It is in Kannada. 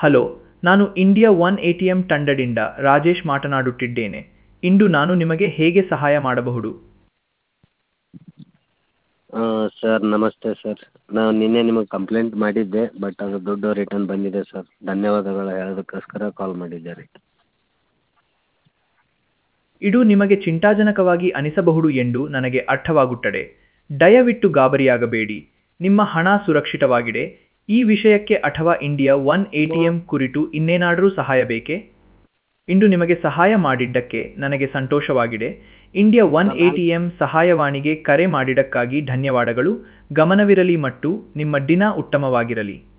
ಹಲೋ ನಾನು India one A T M ತಂಡದಿಂದ ರಾಜೇಶ್ ಮಾತನಾಡುತ್ತಿದ್ದೇನೆ ಇಂದು ನಾನು ನಿಮಗೆ ಹೇಗೆ ಸಹಾಯ ಮಾಡಬಹುದು ಸರ್ ನಮಸ್ತೆ ಸರ್ ನಾನು ನಿನ್ನೆ ನಿಮಗೆ ಕಂಪ್ಲೇಂಟ್ ಮಾಡಿದ್ದೆ ಬಟ್ ಅದು ದುಡ್ಡು ರಿಟರ್ನ್ ಬಂದಿದೆ ಸರ್ ಧನ್ಯವಾದಗಳು ಹೇಳೋದಕ್ಕೋಸ್ಕರ ಕಾಲ್ ಮಾಡಿದ್ದೆ ರೀ ಇದು ನಿಮಗೆ ಚಿಂತಾಜನಕವಾಗಿ ಅನಿಸಬಹುದು ಎಂದು ನನಗೆ ಅರ್ಥವಾಗುತ್ತದೆ ದಯವಿಟ್ಟು ಗಾಬರಿಯಾಗಬೇಡಿ ನಿಮ್ಮ ಹಣ ಸುರಕ್ಷಿತವಾಗಿದೆ ಈ ವಿಷಯಕ್ಕೆ ಅಥವಾ India one A T M ಕುರಿತು ಇನ್ನೇನಾದರೂ ಸಹಾಯ ಬೇಕೇ ಇಂದು ನಿಮಗೆ ಸಹಾಯ ಮಾಡಿದ್ದಕ್ಕೆ ನನಗೆ ಸಂತೋಷವಾಗಿದೆ India one A T M ಸಹಾಯವಾಣಿಗೆ ಕರೆ ಮಾಡಿದ್ದಕ್ಕಾಗಿ ಧನ್ಯವಾದಗಳು ಗಮನವಿರಲಿ ಮತ್ತು ನಿಮ್ಮ ದಿನ ಉತ್ತಮವಾಗಿರಲಿ